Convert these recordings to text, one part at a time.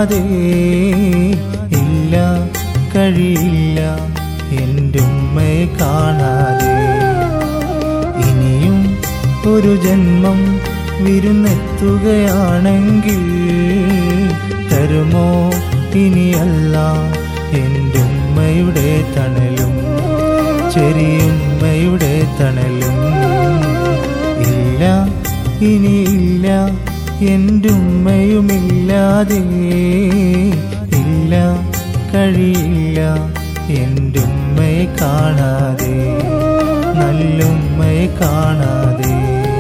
ഉമ്മയുമില്ലാതെ ഇല്ല കഴിയില്ല എൻ്റെ ഉമ്മയെ കാണാതെ ഇനിയും ഒരു ജന്മം വിരുന്നെത്തുകയാണെങ്കിൽ തരുമോ ഇനിയല്ല എൻ്റെ ഉമ്മയുടെ തണലും ചെറിയുമ്മയുടെ തണലും ഇല്ല ഇനിയില്ല എൻ്റെ ഉമ്മയുമില്ലാതെ ഇല്ല കഴിയില്ല എൻ്റെ ഉമ്മയെ കാണാതെ നല്ലുമ്മയെ കാണാതെ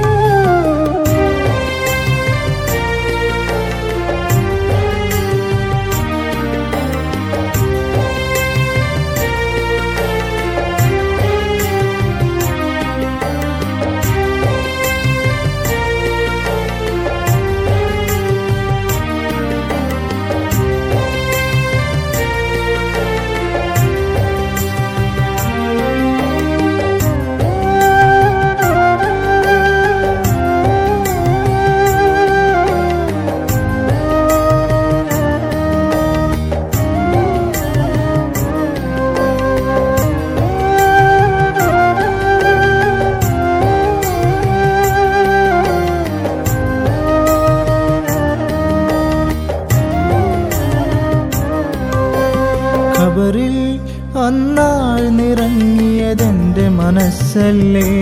ഖബറിൽ അന്നാൾ നിറങ്ങിയതെന്റെ മനസ്സല്ലേ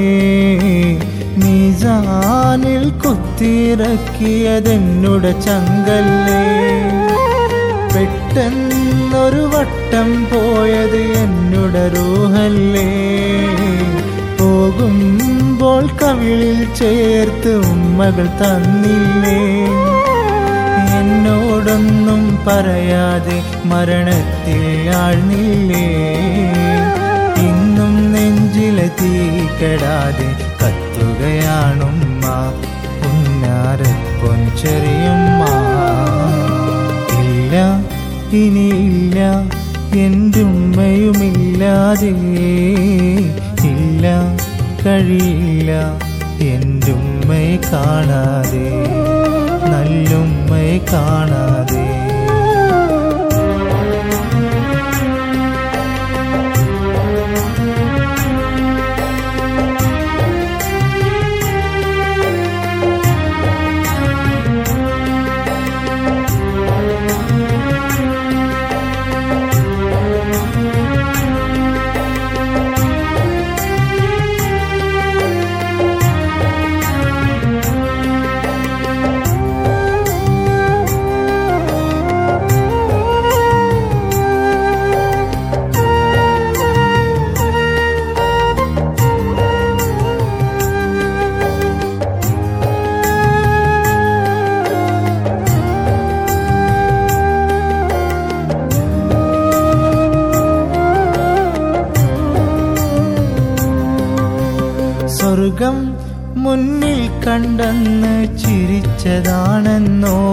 മീസാനിൽ കുത്തിയിറക്കിയതെന്നുടെ ചങ്കല്ലേ പെട്ടെന്നൊരു വട്ടം പോയത് എന്നുടെ റൂഹല്ലേ പോകുമ്പോൾ കവിളിൽ ചേർത്ത് ഉമ്മകൾ തന്നില്ലേ എന്നോടൊന്നും പറയാതെ മരണത്തിൽ ആഴ്ന്നില്ലേ ഇന്നും നെഞ്ചിലെ തീക്കെടാതെ കത്തുകയാണുമ്മ ഉന്നാരപ്പൊൻ ചെറിയുമ്മ ഇല്ല ഇനിയില്ല എൻ്റെ ഉമ്മയുമില്ലാതെ ഇല്ല കഴിയില്ല എൻ്റെ ഉമ്മയെ കാണാതെ നല്ലുമ്മയെ കാണാതെ സ്വർഗം മുന്നിൽ കണ്ടെന്ന് ചിരിച്ചതാണെന്നോ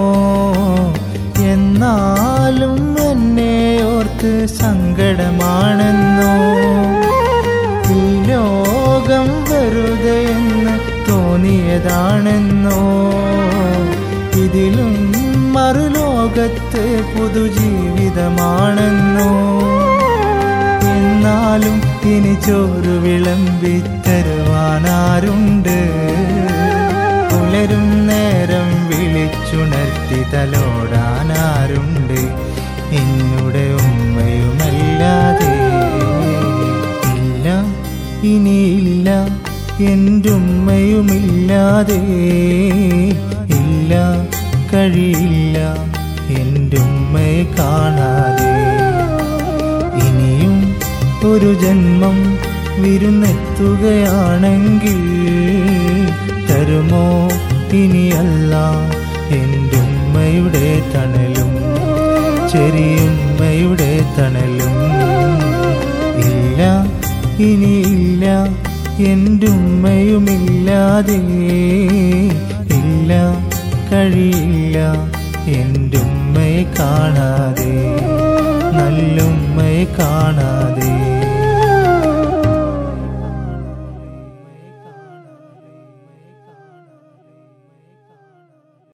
എന്നാലും എന്നെ ഓർത്ത് സങ്കടമാണെന്നോ ഈ ലോകം വെറുതെ എന്ന് തോന്നിയതാണെന്നോ ഇതിലും മറുലോകത്ത് പുതുജീവിതമാണെന്നോ എന്നാലും ഇനി ചോറ് വിളമ്പിത്തരുവാനാരുണ്ട് പുലരും നേരം വിളിച്ചുണർത്തി തലോടാനാരുണ്ട് എന്നുടെ ഉമ്മയുമല്ലാതെ ഇല്ല ഇനിയില്ല എൻ്റെ ഉമ്മയുമില്ലാതെ ഇല്ല കഴിയില്ല എൻ്റെ ഉമ്മയെ കാണാതെ ഇനിയും ഒരു ജന്മം വിരുന്നെത്തുകയാണെങ്കിൽ തരുമോ ഇനിയല്ല എൻ്റെ ഉമ്മയുടെ തണലും ചെറിയുമ്മയുടെ തണലും ഇല്ല ഇനിയില്ല എൻ്റെ ഉമ്മയുമില്ലാതെ ഇല്ല കഴിയില്ല എൻ്റെ ഉമ്മയെ കാണാതെ നല്ലുമ്മയെ കാണാതെ